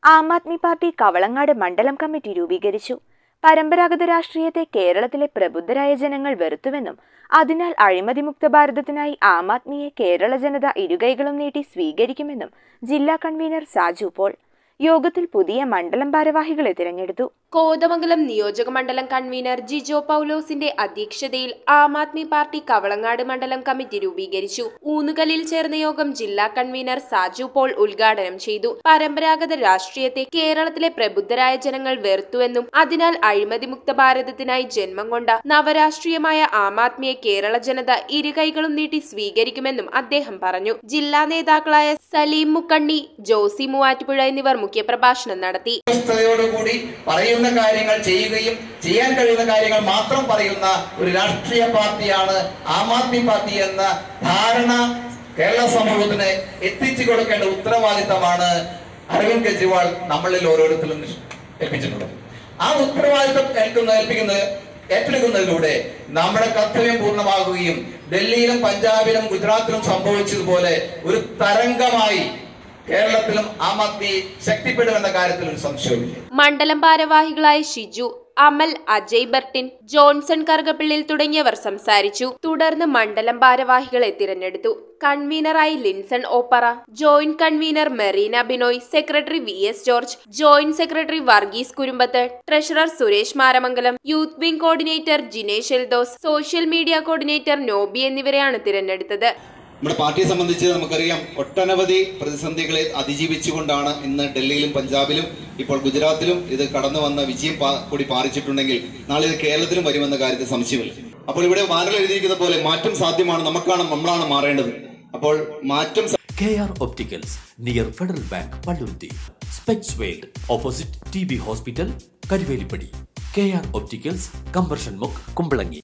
ആം Aadmi party Kavalangad മണ്ഡലം committee രൂപീകരിച്ചു പരമ്പരാഗത രാഷ്ട്രീയത്തെ കേരളത്തിലെ പ്രബുദ്ധരായ ജനങ്ങൾ വെറുത്തുവെന്നും അതിനാൽ അഴിമതിമുക്ത ഭാരതത്തിനായി ആം ആദ്മിയെ കേരള ജനത ഇരുകൈകളും നീട്ടി സ്വീകരിക്കുമെന്നും ജില്ലാ കൺവീനർ സാജു പോൾ യോഗത്തിൽ പുതിയ മണ്ഡലം ഭാരവാഹികളെ തിരഞ്ഞെടുത്തു കോതമംഗലം നിയോജക മണ്ഡലം കൺവീനർ ജിജോ പൗലോസിന്റെ അധ്യക്ഷതയിൽ ആം ആദ്മി പാർട്ടി കവളങ്ങാട് മണ്ഡലം കമ്മിറ്റി രൂപീകരിച്ചു ഊന്നുകല്ലിൽ ചേർന്ന യോഗം ജില്ലാ കൺവീനർ സാജു പോൾ ഉദ്ഘാടനം ചെയ്തു പരമ്പരാഗത രാഷ്ട്രീയത്തെ കേരളത്തിലെ പ്രബുദ്ധരായ ജനങ്ങൾ വെറുത്തുവെന്നും അതിനാൽ അഴിമതിമുക്ത ഭാരതത്തിനായി ജന്മം കൊണ്ട നവരാഷ്ട്രീയമായ ആം ആദ്മിയെ കേരള ജനത ഇരുകൈകളും നീട്ടി സ്വീകരിക്കുമെന്നും അദ്ദേഹം പറഞ്ഞു ജില്ലാ നേതാക്കളായ സലീം മുക്കണ്ണി ജോസി മൂവാറ്റുപുഴ എന്നിവർ മുഖ്യപ്രഭാഷണം നടത്തി വ്യവസ്ഥയോടുകൂടി പറയുന്ന കാര്യങ്ങൾ ചെയ്യുകയും ചെയ്യാൻ കഴിയുന്ന കാര്യങ്ങൾ മാത്രം പറയുന്ന ഒരു രാഷ്ട്രീയ പാർട്ടിയാണ് ആം ആദ്മി പാർട്ടി എന്ന ധാരണ കേരള സമൂഹത്തിന് എത്തിച്ചു കൊടുക്കേണ്ട ഉത്തരവാദിത്തമാണ് അരവിന്ദ് കെജ്രിവാൾ നമ്മളിൽ ഓരോരുത്തരും ഏൽപ്പിച്ചിട്ടുള്ളത് ആ ഉത്തരവാദിത്തം ഏൽക്കുന്ന ഏൽപ്പിക്കുന്നത് ഏറ്റെടുക്കുന്നതിലൂടെ നമ്മുടെ കർത്തവ്യം പൂർണ്ണമാകുകയും ഡൽഹിയിലും പഞ്ചാബിലും ഗുജറാത്തിലും സംഭവിച്ചതുപോലെ ഒരു തരംഗമായി കേരളത്തിലും ആം ആദ്മി ശക്തിപ്പെടുമെന്ന കാര്യത്തിൽ ഒരു സംശയവുമില്ല മണ്ഡലം ഭാരവാഹികളായ ഷിജു അമൽ അജയ് ബർട്ടിൻ ജോൺസൺ കറുകപ്പിള്ളിൽ തുടങ്ങിയവർ സംസാരിച്ചു തുടർന്ന് മണ്ഡലം ഭാരവാഹികളെ തിരഞ്ഞെടുത്തു കൺവീനറായി ലിൻസൺ ഓപ്പറ joint convener Merina Binoy secretary V S George joint secretary Varghese Kurumbath treasurer Suresh Maramangalam youth wing coordinator Jinesh Eldhose social media coordinator Nobi എന്നിവരെയാണ് തിരഞ്ഞെടുത്തത് നമ്മുടെ പാർട്ടിയെ സംബന്ധിച്ച് നമുക്കറിയാം ഒട്ടനവധി പ്രതിസന്ധികളെ അതിജീവിച്ചുകൊണ്ടാണ് ഇന്ന് ഡൽഹിയിലും പഞ്ചാബിലും ഇപ്പോൾ ഗുജറാത്തിലും ഇത് കടന്നു വന്ന വിജയം പാ- കൂടി പാലിച്ചിട്ടുണ്ടെങ്കിൽ നാളെ ഇത് കേരളത്തിലും വരുമെന്ന കാര്യത്തിൽ സംശയമില്ല അപ്പോൾ ഇവിടെ വാനൽ എഴുതിയിരിക്കുന്ന പോലെ മാറ്റം സാധ്യമാണ് നമുക്കാണ് നമ്മളാണ് മാറേണ്ടത് അപ്പോൾ മാറ്റം സ- K R Opticals near Federal Bank Palluruthy Specs World opposite T B hospital Karuvelippady K R Opticals കമ്പർഷൻ മുക്ക് കുമ്പളങ്ങി